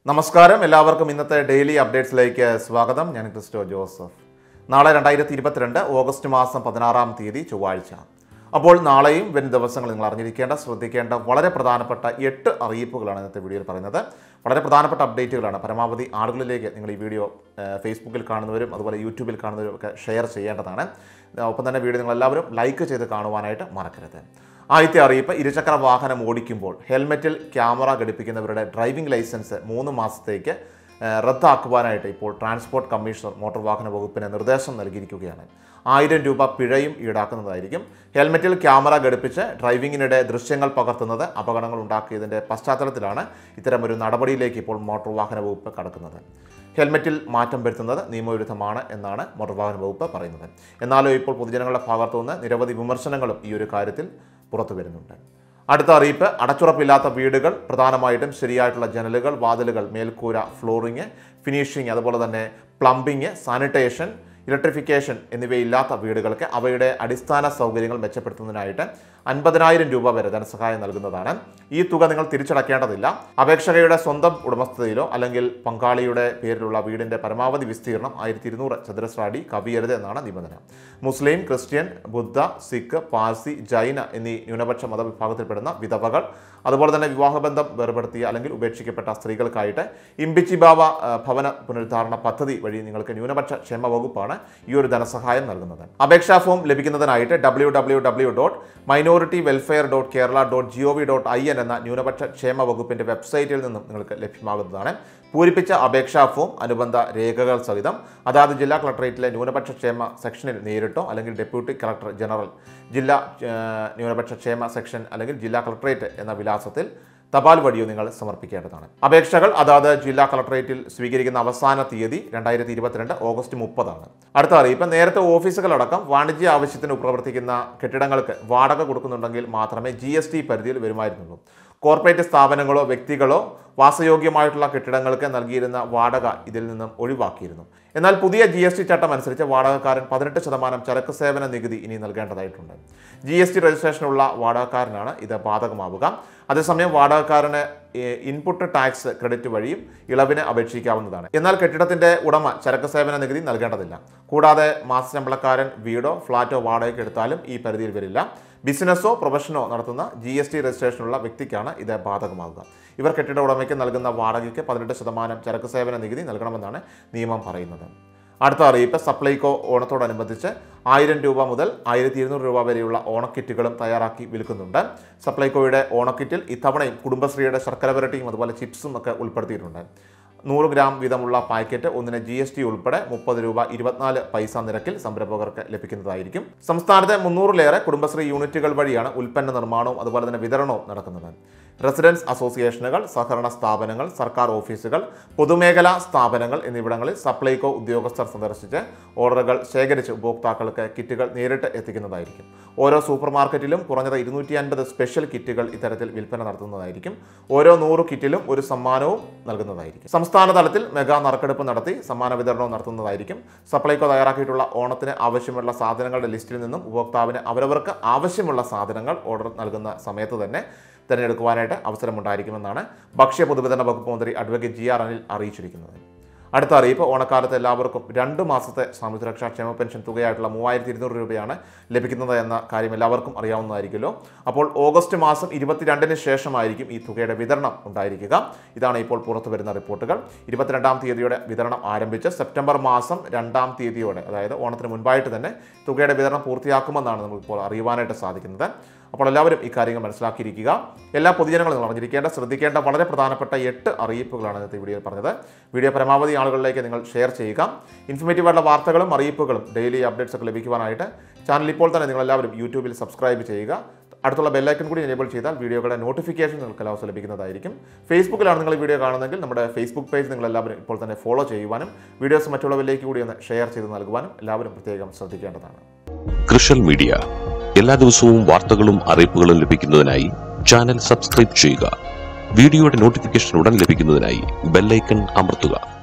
നമസ്കാരം എല്ലാവർക്കും ഇന്നത്തെ ഡെയിലി അപ്ഡേറ്റ്സിലേക്ക് സ്വാഗതം ഞാൻ ക്രിസ്റ്റോ ജോസഫ് നാളെ രണ്ടായിരത്തി ഇരുപത്തിരണ്ട് ഓഗസ്റ്റ് മാസം പതിനാറാം തീയതി ചൊവ്വാഴ്ച അപ്പോൾ നാളെയും വരും ദിവസങ്ങൾ നിങ്ങൾ അറിഞ്ഞിരിക്കേണ്ട ശ്രദ്ധിക്കേണ്ട വളരെ പ്രധാനപ്പെട്ട എട്ട് അറിയിപ്പുകളാണ് ഇന്നത്തെ വീഡിയോയിൽ പറയുന്നത് വളരെ പ്രധാനപ്പെട്ട അപ്ഡേറ്റുകളാണ് പരമാവധി ആളുകളിലേക്ക് നിങ്ങൾ ഈ വീഡിയോ ഏഹ്, ഫേസ്ബുക്കിൽ കാണുന്നവരും അതുപോലെ യൂട്യൂബിൽ കാണുന്നവരും ഒക്കെ ഷെയർ ചെയ്യേണ്ടതാണ് ഒപ്പം തന്നെ വീഡിയോ നിങ്ങൾ എല്ലാവരും ലൈക്ക് ചെയ്ത് കാണുവാനായിട്ട് മറക്കരുത് ആദ്യത്തെ അറിയിപ്പ് ഇരുചക്ര വാഹനം ഓടിക്കുമ്പോൾ ഹെൽമെറ്റിൽ ക്യാമറ ഘടിപ്പിക്കുന്നവരുടെ ഡ്രൈവിംഗ് ലൈസൻസ് മൂന്ന് മാസത്തേക്ക് ഏഹ്, റദ്ദാക്കുവാനായിട്ട് ഇപ്പോൾ ട്രാൻസ്പോർട്ട് കമ്മീഷണർ മോട്ടോർ വാഹന വകുപ്പിന് നിർദ്ദേശം നൽകിയിരിക്കുകയാണ് ആയിരം രൂപ പിഴയും ഈടാക്കുന്നതായിരിക്കും ഹെൽമെറ്റിൽ ക്യാമറ ഘടിപ്പിച്ച് ഡ്രൈവിങ്ങിനിടെ ദൃശ്യങ്ങൾ പകർത്തുന്നത് അപകടങ്ങൾ ഉണ്ടാക്കിയതിൻ്റെ പശ്ചാത്തലത്തിലാണ് ഇത്തരമൊരു നടപടിയിലേക്ക് ഇപ്പോൾ മോട്ടോർ വാഹന വകുപ്പ് കടക്കുന്നത് ഹെൽമെറ്റിൽ മാറ്റം വരുത്തുന്നത് നിയമവിരുദ്ധമാണ് എന്നാണ് മോട്ടോർ വാഹന വകുപ്പ് പറയുന്നത് എന്നാലും ഇപ്പോൾ പൊതുജനങ്ങളുടെ ഭാഗത്തു നിന്ന് നിരവധി വിമർശനങ്ങളും ഈ ഒരു കാര്യത്തിൽ പുറത്തു വരുന്നുണ്ട് അടുത്ത അറിയിപ്പ് അടച്ചുറപ്പില്ലാത്ത വീടുകൾ പ്രധാനമായിട്ടും ശരിയായിട്ടുള്ള ജനലുകൾ വാതിലുകൾ മേൽക്കൂര ഫ്ലോറിങ് ഫിനിഷിംഗ് അതുപോലെ തന്നെ പ്ലംബിംഗ് സാനിറ്റേഷൻ ഇലക്ട്രിഫിക്കേഷൻ എന്നിവയില്ലാത്ത വീടുകൾക്ക് അവയുടെ അടിസ്ഥാന സൗകര്യങ്ങൾ മെച്ചപ്പെടുത്തുന്നതിനായിട്ട് അൻപതിനായിരം രൂപ വരെ ധനസഹായം നൽകുന്നതാണ് ഈ തുക നിങ്ങൾ തിരിച്ചടക്കേണ്ടതില്ല അപേക്ഷകയുടെ സ്വന്തം ഉടമസ്ഥതയിലോ അല്ലെങ്കിൽ പങ്കാളിയുടെ പേരിലുള്ള വീടിന്റെ പരമാവധി വിസ്തീർണം ആയിരത്തി ഇരുന്നൂറ് ചതുരശ്ര അടി കവിയരുത് എന്നാണ് നിബന്ധന മുസ്ലിം ക്രിസ്ത്യൻ ബുദ്ധ സിഖ് പാഴ്സി ജൈന എന്നീ ന്യൂനപക്ഷ മതവിഭാഗത്തിൽപ്പെടുന്ന വിധവകൾ അതുപോലെ തന്നെ വിവാഹബന്ധം വേർപെടുത്തിയ അല്ലെങ്കിൽ ഉപേക്ഷിക്കപ്പെട്ട സ്ത്രീകൾക്കായിട്ട് ഇമ്പിച്ചി ബാബ ആ, ഭവന പുനരുദ്ധാരണ പദ്ധതി വഴി നിങ്ങൾക്ക് ന്യൂനപക്ഷ ക്ഷേമ വകുപ്പാണ് ഈ ഒരു ധനസഹായം നൽകുന്നത് അപേക്ഷാ ഫോം ലഭിക്കുന്നതിനായിട്ട് W W W dot minority welfare dot Kerala dot G O V dot I N എന്ന ന്യൂനപക്ഷ ക്ഷേമ വകുപ്പിന്റെ വെബ്സൈറ്റിൽ നിന്നും നിങ്ങൾക്ക് ലഭ്യമാകുന്നതാണ് പൂരിപ്പിച്ച അപേക്ഷാ ഫോം അനുബന്ധ രേഖകൾ സഹിതം അതാത് ജില്ലാ കളക്ടറേറ്റിലെ ന്യൂനപക്ഷ ക്ഷേമ സെക്ഷനിൽ നേരിട്ടോ അല്ലെങ്കിൽ ഡെപ്യൂട്ടി കളക്ടർ ജനറൽ ജില്ലാ ആ, ന്യൂനപക്ഷ ക്ഷേമ സെക്ഷൻ അല്ലെങ്കിൽ ജില്ലാ കളക്ടറേറ്റ് എന്ന വിലാസത്തിൽ തപാൽ വഴിയോ നിങ്ങൾ സമർപ്പിക്കേണ്ടതാണ് അപേക്ഷകൾ അതാത് ജില്ലാ കളക്ടറേറ്റിൽ സ്വീകരിക്കുന്ന അവസാന തീയതി രണ്ടായിരത്തി ഇരുപത്തിരണ്ട് ഓഗസ്റ്റ് മുപ്പതാണ് അടുത്ത അറിയിപ്പ് നേരത്തെ ഓഫീസുകളടക്കം വാണിജ്യ ആവശ്യത്തിന് പ്രവർത്തിക്കുന്ന കെട്ടിടങ്ങൾക്ക് വാടക കൊടുക്കുന്നുണ്ടെങ്കിൽ മാത്രമേ ജി എസ് ടി പരിധിയിൽ വരുമായിരുന്നുള്ളൂ കോർപ്പറേറ്റ് സ്ഥാപനങ്ങളോ വ്യക്തികളോ വാസയോഗ്യമായിട്ടുള്ള കെട്ടിടങ്ങൾക്ക് നൽകിയിരുന്ന വാടക ഇതിൽ നിന്നും ഒഴിവാക്കിയിരുന്നു എന്നാൽ പുതിയ ജി എസ് ടി ചട്ടം അനുസരിച്ച് വാടകക്കാരൻ പതിനെട്ട് ശതമാനം ചരക്ക് സേവന നികുതി ഇനി നൽകേണ്ടതായിട്ടുണ്ട് ജി എസ് ടി രജിസ്ട്രേഷനുള്ള വാടകക്കാരനാണ് ഇത് ബാധകമാവുക അതേസമയം വാടകക്കാരന് ഏഹ്, ഇൻപുട്ട് ടാക്സ് ക്രെഡിറ്റ് വഴിയും ഇളവിന് അപേക്ഷിക്കാവുന്നതാണ് എന്നാൽ കെട്ടിടത്തിന്റെ ഉടമ ചരക്ക് സേവന നികുതി നൽകേണ്ടതില്ല കൂടാതെ മാസശമ്പളക്കാരൻ വീടോ ഫ്ളാറ്റോ വാടകയ്ക്ക് എടുത്താലും ഈ പരിധിയിൽ വരില്ല ബിസിനസ്സോ പ്രൊഫഷനോ നടത്തുന്ന ജി എസ് ടി രജിസ്ട്രേഷനുള്ള വ്യക്തിക്കാണ് ഇത് ബാധകമാകുക ഇവർ കെട്ടിട ഉടമയ്ക്ക് നൽകുന്ന വാടകയ്ക്ക് പതിനെട്ട് ശതമാനം ചരക്ക് സേവന നികുതി നൽകണമെന്നാണ് നിയമം പറയുന്നത് അടുത്ത അറിയിപ്പ് സപ്ലൈകോ ഓണത്തോടനുബന്ധിച്ച് ആയിരം രൂപ മുതൽ ആയിരത്തി ഇരുന്നൂറ് രൂപ വരെയുള്ള ഓണക്കിറ്റുകളും തയ്യാറാക്കി വിൽക്കുന്നുണ്ട് സപ്ലൈകോയുടെ ഓണക്കിറ്റിൽ ഇത്തവണയും കുടുംബശ്രീയുടെ ശർക്കര വരട്ടിയും അതുപോലെ ചിപ്സും ഒക്കെ ഉൾപ്പെടുത്തിയിട്ടുണ്ട് നൂറ് ഗ്രാം വീതമുള്ള പാക്കറ്റ് ഒന്നിന് ജി എസ് ടി ഉൾപ്പെടെ മുപ്പത് രൂപ ഇരുപത്തിനാല് പൈസ നിരക്കിൽ സംരംഭകർക്ക് ലഭിക്കുന്നതായിരിക്കും സംസ്ഥാനത്തെ മുന്നൂറിലേറെ കുടുംബശ്രീ യൂണിറ്റുകൾ വഴിയാണ് ഉൽപ്പന്ന നിർമ്മാണവും അതുപോലെ തന്നെ വിതരണവും നടക്കുന്നത് റെസിഡൻസ് അസോസിയേഷനുകൾ സഹകരണ സ്ഥാപനങ്ങൾ സർക്കാർ ഓഫീസുകൾ പൊതുമേഖലാ സ്ഥാപനങ്ങൾ എന്നിവിടങ്ങളിൽ സപ്ലൈകോ ഉദ്യോഗസ്ഥർ സന്ദർശിച്ച് ഓർഡറുകൾ ശേഖരിച്ച് ഉപഭോക്താക്കൾക്ക് കിറ്റുകൾ നേരിട്ട് എത്തിക്കുന്നതായിരിക്കും ഓരോ സൂപ്പർ മാർക്കറ്റിലും കുറഞ്ഞത് ഇരുന്നൂറ്റി അൻപത് സ്പെഷ്യൽ കിറ്റുകൾ ഇത്തരത്തിൽ വിൽപ്പന നടത്തുന്നതായിരിക്കും ഓരോ നൂറ് കിറ്റിലും ഒരു സമ്മാനവും നൽകുന്നതായിരിക്കും സംസ്ഥാന തലത്തിൽ മെഗാ നറുക്കെടുപ്പ് നടത്തി സമ്മാന വിതരണവും നടത്തുന്നതായിരിക്കും സപ്ലൈകോ തയ്യാറാക്കിയിട്ടുള്ള ഓണത്തിന് ആവശ്യമുള്ള സാധനങ്ങളുടെ ലിസ്റ്റിൽ നിന്നും ഉപഭോക്താവിന് അവരവർക്ക് ആവശ്യമുള്ള സാധനങ്ങൾ ഓർഡർ നൽകുന്ന സമയത്ത് തന്നെ തിരഞ്ഞെടുക്കുവാനായിട്ട് അവസരമുണ്ടായിരിക്കുമെന്നാണ് ഭക്ഷ്യ പൊതുവിതരണ വകുപ്പ് മന്ത്രി അഡ്വക്കേറ്റ് ജി ആർ അനിൽ അറിയിച്ചിരിക്കുന്നത് അടുത്ത അറിയിപ്പ് ഓണക്കാലത്ത് എല്ലാവർക്കും രണ്ട് മാസത്തെ സാമൂഹ്യ സുരക്ഷാ ക്ഷേമ പെൻഷൻ തുകയായിട്ടുള്ള മൂവായിരത്തി ഇരുന്നൂറ് രൂപയാണ് ലഭിക്കുന്നത് എന്ന കാര്യം എല്ലാവർക്കും അറിയാവുന്നതായിരിക്കുമല്ലോ അപ്പോൾ ഓഗസ്റ്റ് മാസം ഇരുപത്തിരണ്ടിന് ശേഷമായിരിക്കും ഈ തുകയുടെ വിതരണം ഉണ്ടായിരിക്കുക ഇതാണ് ഇപ്പോൾ പുറത്തു വരുന്ന റിപ്പോർട്ടുകൾ ഇരുപത്തിരണ്ടാം തീയതിയുടെ വിതരണം ആരംഭിച്ച് സെപ്റ്റംബർ മാസം രണ്ടാം തീയതിയോടെ അതായത് ഓണത്തിന് മുൻപായിട്ട് തന്നെ തുകയുടെ വിതരണം പൂർത്തിയാക്കുമെന്നാണ് നമുക്കിപ്പോൾ അറിയുവാനായിട്ട് സാധിക്കുന്നത് അപ്പോൾ എല്ലാവരും ഈ കാര്യങ്ങൾ മനസ്സിലാക്കിയിരിക്കുക എല്ലാ പൊതുജനങ്ങളും നിങ്ങൾ അറിഞ്ഞിരിക്കേണ്ട ശ്രദ്ധിക്കേണ്ട വളരെ പ്രധാനപ്പെട്ട എട്ട് അറിയിപ്പുകളാണ് ഇന്നത്തെ വീഡിയോയിൽ പറഞ്ഞത് വീഡിയോ പരമാവധി ആളുകളിലേക്ക് നിങ്ങൾ ഷെയർ ചെയ്യുക ഇൻഫർമേറ്റീവായിട്ടുള്ള വാർത്തകളും അറിയിപ്പുകളും ഡെയിലി അപ്ഡേറ്റ്സ് ഒക്കെ ലഭിക്കുവാനായിട്ട് ചാനൽ ഇപ്പോൾ തന്നെ നിങ്ങൾ എല്ലാവരും യൂട്യൂബിൽ സബ്സ്ക്രൈബ് ചെയ്യുക അടുത്തുള്ള ബെല്ലൈക്കൺ കൂടി എനേബിൾ ചെയ്താൽ വീഡിയോകളുടെ നോട്ടിഫിക്കേഷൻ നിങ്ങൾക്ക് എല്ലാ ദിവസവും ലഭിക്കുന്നതായിരിക്കും ഫേസ്ബുക്കിലാണ് നിങ്ങൾ ഈ വീഡിയോ കാണുന്നതെങ്കിൽ നമ്മുടെ ഫേസ്ബുക്ക് പേജ് നിങ്ങൾ എല്ലാവരും ഇപ്പോൾ തന്നെ ഫോളോ ചെയ്യുവാനും വീഡിയോസ് മറ്റുള്ളവരിലേക്ക് കൂടി ഒന്ന് ഷെയർ ചെയ്ത് നൽകുവാനും എല്ലാവരും പ്രത്യേകം ശ്രദ്ധിക്കേണ്ടതാണ് കൃഷൽ മീഡിയ എല്ലാ ദിവസവും വാർത്തകളും അറിയിപ്പുകളും ലഭിക്കുന്നതിനായി ചാനൽ സബ്സ്ക്രൈബ് ചെയ്യുക വീഡിയോയുടെ നോട്ടിഫിക്കേഷൻ ഉടൻ ലഭിക്കുന്നതിനായി ബെല്ലൈക്കൺ അമർത്തുക